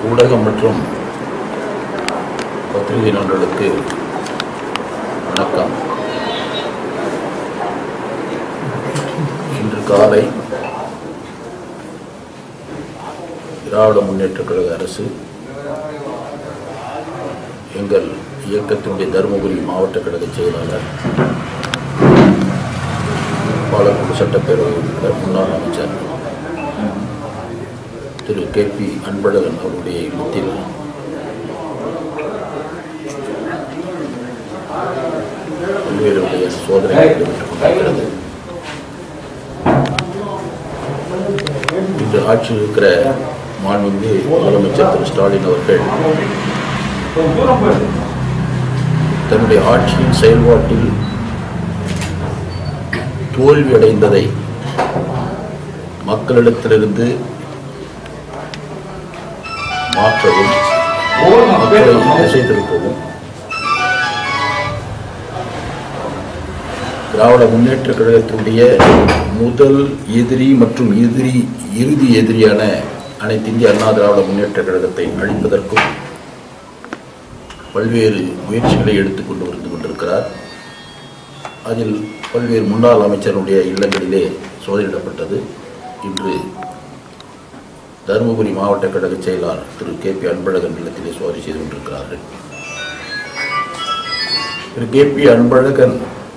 ஊடகம் மற்றும் பத்திரிகை நண்பர்களுக்கு வணக்கம் இன்று காலை திராவிட முன்னேற்றக் கழக அரசு எங்கள் இயக்கத்தினுடைய தருமபுரி மாவட்ட கழக செயலாளர் பாலக்குடி சட்டப்பேரவை உறுப்பினர் முன்னாள் அமைச்சர் திரு கே பி அன்பழகன் அவருடைய இல்லத்தில் பல்வேறு வகையான சோதனைகள் நடைபெற்றுக் கொண்டிருக்கிறது இன்று ஆட்சியில் இருக்கிற மாண்புமிகு முதலமைச்சர் திரு ஸ்டாலின் அவர்கள் தன்னுடைய ஆட்சியின் செயல்பாட்டில் தோல்வி அடைந்ததை மக்களிடத்திலிருந்து மாற்றவும் மக்களை திசை திருப்பவும் திராவிட முன்னேற்ற கழகத்தினுடைய முதல் எதிரி மற்றும் எதிரி இறுதி எதிரியான அனைத்து இந்திய அண்ணா திராவிட முன்னேற்ற கழகத்தை அழிப்பதற்கும் பல்வேறு முயற்சிகளை எடுத்துக்கொண்டு வந்து கொண்டிருக்கிறார் அதில் பல்வேறு முன்னாள் அமைச்சருடைய இல்லங்களிலே சோதனையிடப்பட்டது இன்று தருமபுரி மாவட்ட கழக செயலாளர் திரு கே பி அன்பழகன் இல்லத்திலே சோதனை செய்து கொண்டிருக்கிறார்கள் திரு கே பி அன்பழகன்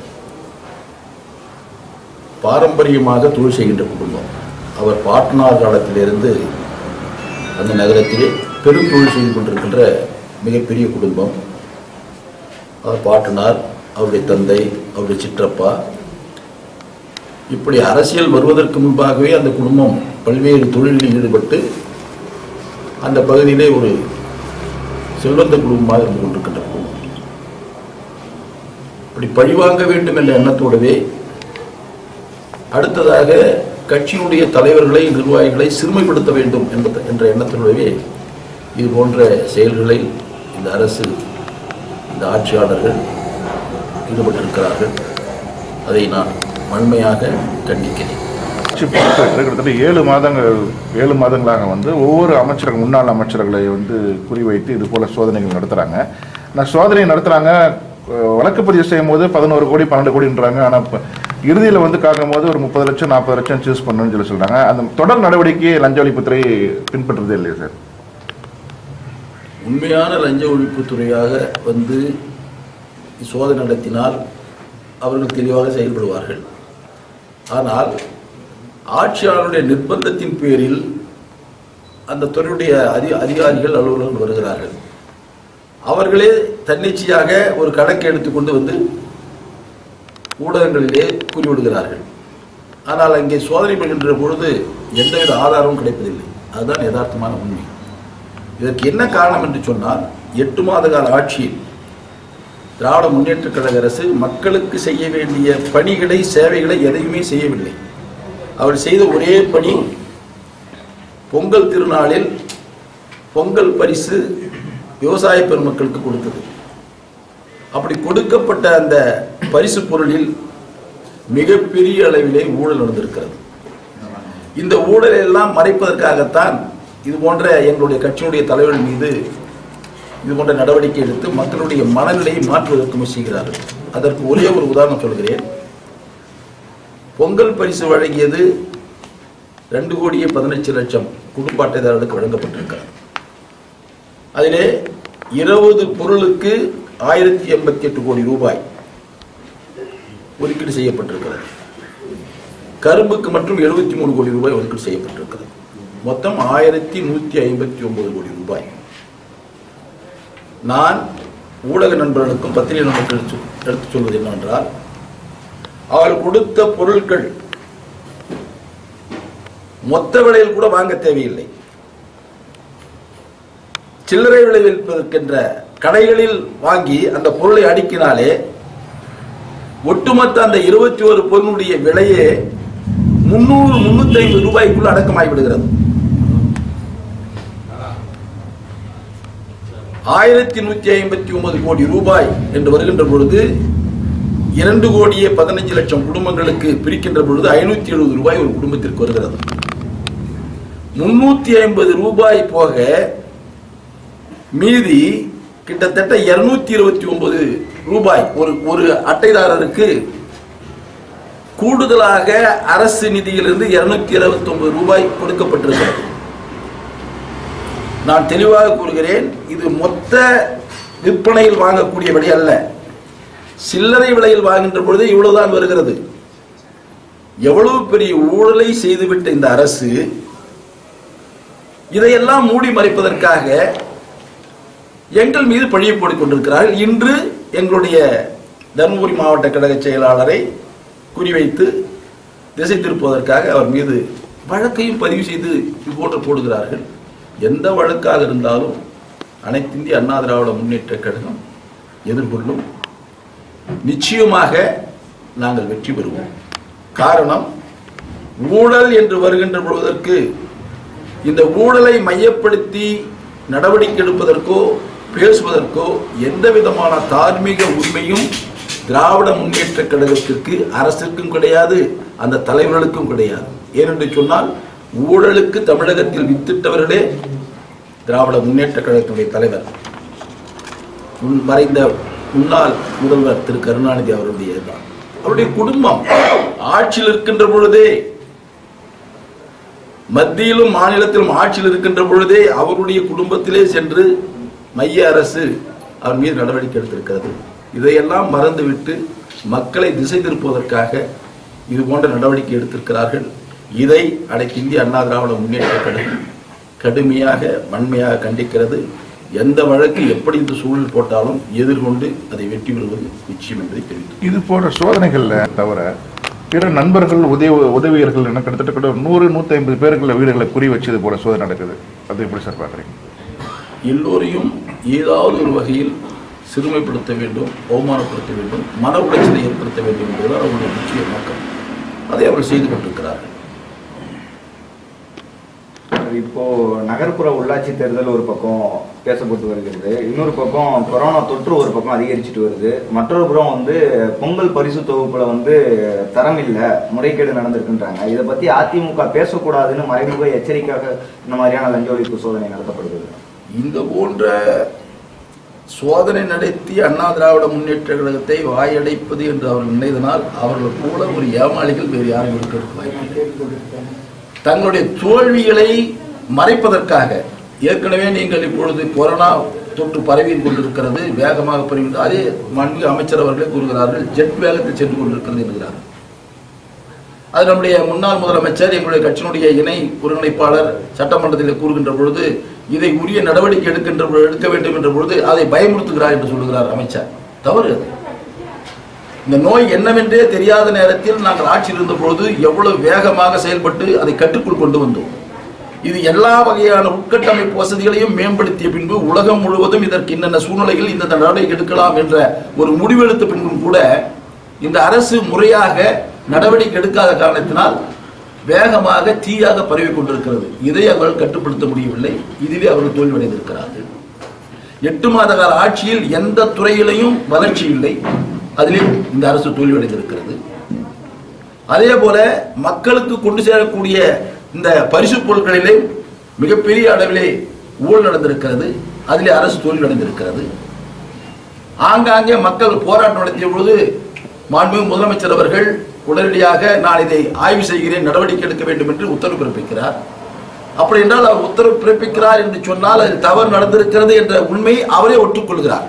பாரம்பரியமாக தொழில் செய்கின்ற குடும்பம் அவர் பாட்னார் காலத்திலிருந்து அந்த நகரத்திலே பெரும் தொழில் செய்து கொண்டிருக்கின்ற மிகப்பெரிய குடும்பம் அவர் பாட்டனார் அவருடைய தந்தை அவருடைய சிற்றப்பா இப்படி அரசியல் வருவதற்கு முன்பாகவே அந்த குடும்பம் பல்வேறு தொழிலில் ஈடுபட்டு அந்த பகுதியிலே ஒரு செல்வந்த குடும்பமாக இருந்து கொண்டிருக்கின்ற குடும்பம் இப்படி பழிவாங்க வேண்டும் என்ற எண்ணத்தோடவே அடுத்ததாக கட்சியினுடைய தலைவர்களை நிர்வாகிகளை சிறுமைப்படுத்த வேண்டும் என்பது என்ற எண்ணத்தினுடைய இது போன்ற செயல்களை இந்த அரசு இந்த ஆட்சியாளர்கள் ஈடுபட்டிருக்கிறார்கள் அதை நான் வன்மையாக கண்டிக்கிறேன் ஆட்சி பொறுத்தவரை கிட்டத்தட்ட ஏழு மாதங்கள் ஏழு மாதங்களாக வந்து ஒவ்வொரு அமைச்சர்கள் முன்னாள் அமைச்சர்களை வந்து குறிவைத்து இது போல சோதனைகள் நடத்துறாங்க நான் சோதனை நடத்துறாங்க அஹ், வழக்கு பதிவு செய்யும் போது பதினோரு கோடி பன்னெண்டு கோடின்றாங்க ஆனால் இப்போ இறுதியில் வந்து காக்கும்போது ஒரு முப்பது லட்சம் நாற்பது லட்சம் சூஸ் பண்ணணும்னு சொல்லி சொல்றாங்க அந்த தொடர் நடவடிக்கையை லஞ்ச ஒழிப்புத்துறை பின்பற்றுறதே இல்லையா சார் உண்மையான லஞ்ச ஒழிப்புத்துறையாக வந்து சோதனை நடத்தினால் அவர்கள் தெளிவாக செயல்படுவார்கள் ஆனால் ஆட்சியாளருடைய நிர்பந்தத்தின் பேரில் அந்த துறையுடைய அதி அதிகாரிகள் அலுவலர்கள் வருகிறார்கள் அவர்களே தன்னிச்சையாக ஒரு கணக்கு எடுத்துக்கொண்டு வந்து ஊடகங்களிலே கூறிவிடுகிறார்கள் ஆனால் அங்கே சோதனை பண்ணுகின்ற பொழுது எந்தவித ஆதாரமும் கிடைப்பதில்லை அதுதான் யதார்த்தமான உண்மை இதற்கு என்ன காரணம் என்று சொன்னால் எட்டு மாத கால ஆட்சியில் திராவிட முன்னேற்ற கழக அரசு மக்களுக்கு செய்ய வேண்டிய பணிகளை சேவைகளை எதையுமே செய்யவில்லை அவர் செய்த ஒரே பணி பொங்கல் திருநாளில் பொங்கல் பரிசு விவசாய பெருமக்களுக்கு கொடுத்தது அப்படி கொடுக்கப்பட்ட அந்த பரிசு பொருளில் மிகப்பெரிய அளவிலே ஊழல் நடந்திருக்கிறது இந்த ஊழலை எல்லாம் மறைப்பதற்காகத்தான் இது போன்ற எங்களுடைய கட்சியினுடைய தலைவர்கள் மீது இது போன்ற நடவடிக்கை எடுத்து மக்களுடைய மனநிலையை மாற்றுவதற்கு முயற்சிக்கிறார்கள் அதற்கு ஒரே ஒரு உதாரணம் சொல்கிறேன் பொங்கல் பரிசு வழங்கியது ரெண்டு கோடியே பதினஞ்சு லட்சம் குடும்ப அட்டைதாரர்களுக்கு வழங்கப்பட்டிருக்கிறது அதிலே இருபது பொருளுக்கு ஆயிரத்தி எண்பத்தி எட்டு கோடி ரூபாய் ஒதுக்கீடு செய்யப்பட்டிருக்கிறது கரும்புக்கு மட்டும் எழுபத்தி மூணு கோடி ரூபாய் ஒதுக்கீடு செய்யப்பட்டிருக்கிறது மொத்தம் ஆயிரத்தி நூற்றி ஐம்பத்தி ஒன்பது கோடி ரூபாய் நான் ஊடக நண்பர்களுக்கும் பத்திரிகை நண்பர்களுக்கு எடுத்து சொல்வது என்னவென்றால் அவர்கள் கொடுத்த பொருட்கள் மொத்த விலையில் கூட வாங்க தேவையில்லை சில்லறை விலை விற்பதற்கென்ற கடைகளில் வாங்கி அந்த பொருளை அடுக்கினாலே ஒட்டுமொத்த அந்த இருபத்தி ஒரு பொருளுடைய விலையே முன்னூறு முன்னூத்தி ஐம்பது ரூபாய்க்குள்ள அடக்கமாகி விடுகிறது ஆயிரத்தி நூத்தி ஐம்பத்தி ஒன்பது கோடி ரூபாய் என்று வருகின்ற பொழுது இரண்டு கோடியே பதினஞ்சு லட்சம் குடும்பங்களுக்கு பிரிக்கின்ற பொழுது ஐநூத்தி எழுபது ரூபாய் ஒரு குடும்பத்திற்கு வருகிறது முன்னூத்தி ஐம்பது ரூபாய் போக மீதி கிட்டத்தட்ட இருநூத்தி இருபத்தி ஒன்பது ரூபாய் ஒரு ஒரு அட்டைதாரருக்கு கூடுதலாக அரசு நிதியிலிருந்து இருநூத்தி இருபத்தி ஒன்பது ரூபாய் கொடுக்கப்பட்டிருக்கிறது நான் தெளிவாக கூறுகிறேன் இது மொத்த விற்பனையில் வாங்கக்கூடிய விலை அல்ல சில்லறை விலையில் வாங்குகின்ற பொழுது இவ்வளவுதான் வருகிறது எவ்வளவு பெரிய ஊழலை செய்துவிட்ட இந்த அரசு இதையெல்லாம் மூடி மறைப்பதற்காக எங்கள் மீது பழியை போட்டுக் கொண்டிருக்கிறார்கள் இன்று எங்களுடைய தருமபுரி மாவட்ட கழக செயலாளரை குறிவைத்து திசை திருப்புவதற்காக அவர் மீது வழக்கையும் பதிவு செய்து இது போன்று போடுகிறார்கள் எந்த வழக்காக இருந்தாலும் அனைத்து இந்திய அண்ணா திராவிட முன்னேற்ற கழகம் எதிர்கொள்ளும் நிச்சயமாக நாங்கள் வெற்றி பெறுவோம் காரணம் ஊழல் என்று வருகின்ற பொழுதற்கு இந்த ஊழலை மையப்படுத்தி நடவடிக்கை எடுப்பதற்கோ பேசுவதற்கோ எந்த விதமான தார்மீக உண்மையும் திராவிட முன்னேற்ற கழகத்திற்கு அரசுக்கும் கிடையாது அந்த தலைவர்களுக்கும் கிடையாது ஏனென்று சொன்னால் ஊழலுக்கு தமிழகத்தில் வித்திட்டவர்களே திராவிட முன்னேற்ற கழகத்தினுடைய தலைவர் முன் மறைந்த முன்னாள் முதல்வர் திரு கருணாநிதி அவருடைய தான் அவருடைய குடும்பம் ஆட்சியில் இருக்கின்ற பொழுதே மத்தியிலும் மாநிலத்திலும் ஆட்சியில் இருக்கின்ற பொழுதே அவருடைய குடும்பத்திலே சென்று மைய அரசு அவர் மீது நடவடிக்கை எடுத்திருக்கிறது இதையெல்லாம் மறந்துவிட்டு மக்களை திசை திருப்புவதற்காக இது போன்ற நடவடிக்கை எடுத்திருக்கிறார்கள் இதை அனைத்து இந்திய அண்ணா திராவிட முன்னேற்ற கழகம் கடுமையாக வன்மையாக கண்டிக்கிறது எந்த வழக்கு எப்படி இந்த சூழல் போட்டாலும் எதிர்கொண்டு அதை வெற்றி பெறுவது நிச்சயம் என்பதை தெரிவித்து இது போன்ற சோதனைகள்ல தவிர பிற நண்பர்கள் உதவி உதவியர்கள் என்ன கிட்டத்தட்ட கூட நூறு நூற்றி ஐம்பது பேருக்குள்ள வீடுகளை குறி வச்சது போல சோதனை நடக்குது அது எப்படி சார் பார்க்குறீங்க எல்லோரையும் ஏதாவது ஒரு வகையில் சிறுமைப்படுத்த வேண்டும் அவமானப்படுத்த வேண்டும் மன உளைச்சலை ஏற்படுத்த வேண்டும் என்பதுதான் அவருடைய முக்கிய நோக்கம் அதை அவர்கள் செய்து கொண்டிருக்கிறார்கள் இப்போ நகர்ப்புற உள்ளாட்சி தேர்தல் ஒரு பக்கம் பேசப்பட்டு வருகிறது இன்னொரு பக்கம் கொரோனா தொற்று ஒரு பக்கம் அதிகரிச்சுட்டு வருது மற்றொரு புறம் வந்து பொங்கல் பரிசு தொகுப்புல வந்து தரம் இல்லை முறைகேடு நடந்திருக்குன்றாங்க இதை பத்தி அதிமுக பேசக்கூடாதுன்னு மறைமுக எச்சரிக்கையாக இந்த மாதிரியான லஞ்ச ஒழிப்பு சோதனை நடத்தப்படுது இந்த போன்ற சோதனை நடத்தி அண்ணா திராவிட முன்னேற்ற கழகத்தை வாயடைப்பது என்று அவர்கள் நினைத்தனால் அவர்கள் போல ஒரு ஏமாளிகள் வேறு யாரும் இருக்கிறதுக்கு வாய்ப்பில்லை தங்களுடைய தோல்விகளை மறைப்பதற்காக ஏற்கனவே நீங்கள் இப்பொழுது கொரோனா தொற்று பரவி கொண்டிருக்கிறது வேகமாக பரவி அதே மாண்பு அமைச்சர் அவர்களே கூறுகிறார்கள் ஜெட் வேகத்தில் சென்று கொண்டிருக்கிறது என்கிறார்கள் அது நம்முடைய முன்னாள் முதலமைச்சர் எங்களுடைய கட்சியினுடைய இணை ஒருங்கிணைப்பாளர் சட்டமன்றத்தில் கூறுகின்ற பொழுது இதை உரிய நடவடிக்கை எடுக்கின்ற பொழுது- எடுக்க வேண்டும் என்ற பொழுது அதை பயமுறுத்துகிறார் என்று சொல்லுகிறார் அமைச்சர் தவறு அது. இந்த நோய் என்னவென்றே தெரியாத நேரத்தில் நாங்கள் ஆட்சியில் இருந்த பொழுது எவ்வளவு வேகமாக செயல்பட்டு அதை கட்டுக்குள் கொண்டு வந்தோம் இது எல்லா வகையான உட்கட்டமைப்பு வசதிகளையும் மேம்படுத்திய பின்பு உலகம் முழுவதும் இதற்கு என்னென்ன சூழ்நிலைகள் இந்த நடவடிக்கை எடுக்கலாம் என்ற ஒரு முடிவெடுத்த பின்பும் கூட இந்த அரசு முறையாக நடவடிக்கை எடுக்காத காரணத்தினால் வேகமாக தீயாக பரவி கொண்டிருக்கிறது இதை அவர்கள் கட்டுப்படுத்த முடியவில்லை இதிலே அவர்கள் தோல்வியடைந்திருக்கிறார்கள் எட்டு மாத கால ஆட்சியில் எந்த துறையிலையும் வளர்ச்சி இல்லை அதிலே இந்த அரசு தோல்வியடைந்திருக்கிறது அதே போல மக்களுக்கு கொண்டு சேரக்கூடிய இந்த பரிசு பொருட்களிலே மிகப்பெரிய அளவிலே ஊழல் நடந்திருக்கிறது அதிலே அரசு தோல்வியடைந்திருக்கிறது ஆங்காங்கே மக்கள் போராட்டம் நடத்திய பொழுது மாண்புமிகு முதலமைச்சர் அவர்கள் உடனடியாக நான் இதை ஆய்வு செய்கிறேன் நடவடிக்கை எடுக்க வேண்டும் என்று உத்தரவு பிறப்பிக்கிறார் அப்படி என்றால் அவர் உத்தரவு பிறப்பிக்கிறார் என்று சொன்னால் அது தவறு நடந்திருக்கிறது என்ற உண்மையை அவரே ஒற்றுக்கொள்கிறார்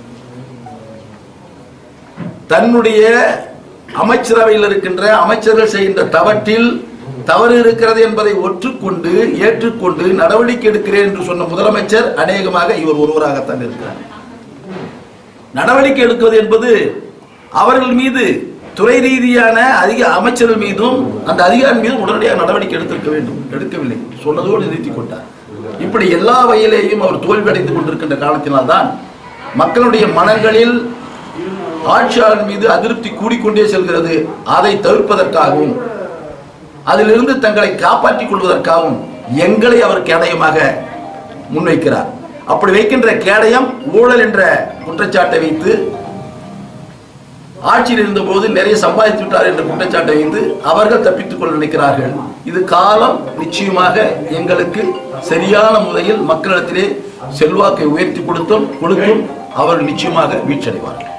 தன்னுடைய அமைச்சரவையில் இருக்கின்ற அமைச்சர்கள் செய்கின்ற தவற்றில் தவறு இருக்கிறது என்பதை ஒற்றுக்கொண்டு ஏற்றுக்கொண்டு நடவடிக்கை எடுக்கிறேன் என்று சொன்ன முதலமைச்சர் அநேகமாக இவர் ஒருவராகத்தான் இருக்கிறார் நடவடிக்கை எடுப்பது என்பது அவர்கள் மீது துறை ரீதியான அதிக அமைச்சர்கள் மீதும் அந்த அதிகாரி மீதும் உடனடியாக நடவடிக்கை எடுத்திருக்க வேண்டும் எடுக்கவில்லை சொன்னதோடு நிறுத்திக் கொண்டார் இப்படி எல்லா வகையிலேயும் அவர் தோல்வி அடைந்து கொண்டிருக்கின்ற காரணத்தினால்தான் மக்களுடைய மனங்களில் ஆட்சியாளர் மீது அதிருப்தி கூடிக்கொண்டே செல்கிறது அதை தவிர்ப்பதற்காகவும் அதிலிருந்து தங்களை காப்பாற்றிக் கொள்வதற்காகவும் எங்களை அவர் கேடயமாக முன்வைக்கிறார் அப்படி வைக்கின்ற கேடயம் ஊழல் என்ற குற்றச்சாட்டை வைத்து ஆட்சியில் இருந்தபோது நிறைய சம்பாதித்து விட்டார் என்ற குற்றச்சாட்டை வைத்து அவர்கள் தப்பித்துக் கொள்ள நினைக்கிறார்கள் இது காலம் நிச்சயமாக எங்களுக்கு சரியான முறையில் மக்களிடத்திலே செல்வாக்கை உயர்த்தி கொடுத்தும் கொடுத்தும் அவர்கள் நிச்சயமாக வீழ்ச்சியடைவார்கள்